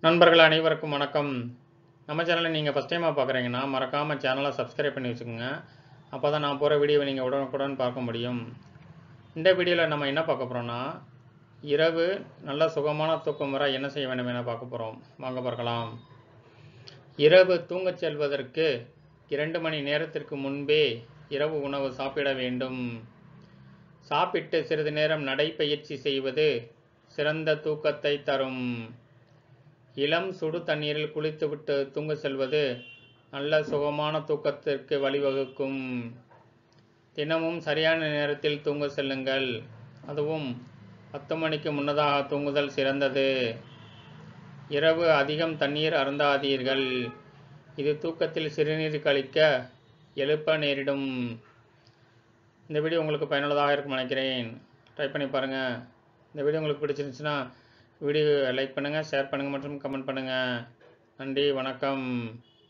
நண்பர்கள் அனைவருக்கும் வணக்கம் நம்ம சேனலை நீங்கள் ஃபஸ்ட் டைமாக பார்க்குறீங்கன்னா மறக்காமல் சேனலை சப்ஸ்கிரைப் பண்ணி வச்சுக்கோங்க அப்போ தான் நான் போகிற வீடியோவை நீங்கள் உடனுக்குடன் பார்க்க முடியும் இந்த வீடியோவில் நம்ம என்ன பார்க்க போகிறோம்னா இரவு நல்ல சுகமான தூக்கம் வர என்ன செய்ய வேண்டும் என பார்க்க போகிறோம் வாங்க பார்க்கலாம் இரவு தூங்கச் செல்வதற்கு இரண்டு மணி நேரத்திற்கு முன்பே இரவு உணவு சாப்பிட வேண்டும் சாப்பிட்டு சிறிது நேரம் நடைப்பயிற்சி செய்வது சிறந்த தூக்கத்தை தரும் இளம் சுடு தண்ணீரில் குளித்துவிட்டு தூங்க செல்வது நல்ல சுகமான தூக்கத்திற்கு வழிவகுக்கும் தினமும் சரியான நேரத்தில் தூங்க செல்லுங்கள் அதுவும் பத்து மணிக்கு முன்னதாக தூங்குதல் சிறந்தது இரவு அதிகம் தண்ணீர் அருந்தாதீர்கள் இது தூக்கத்தில் சிறுநீர் கழிக்க எழுப்ப நேரிடும் இந்த வீடியோ உங்களுக்கு பயனுள்ளதாக இருக்கும் நினைக்கிறேன் ட்ரை பண்ணி பாருங்கள் இந்த வீடியோ உங்களுக்கு பிடிச்சிருந்துச்சுன்னா வீடியோ லைக் பண்ணுங்கள் ஷேர் பண்ணுங்கள் மற்றும் கமெண்ட் பண்ணுங்கள் நன்றி வணக்கம்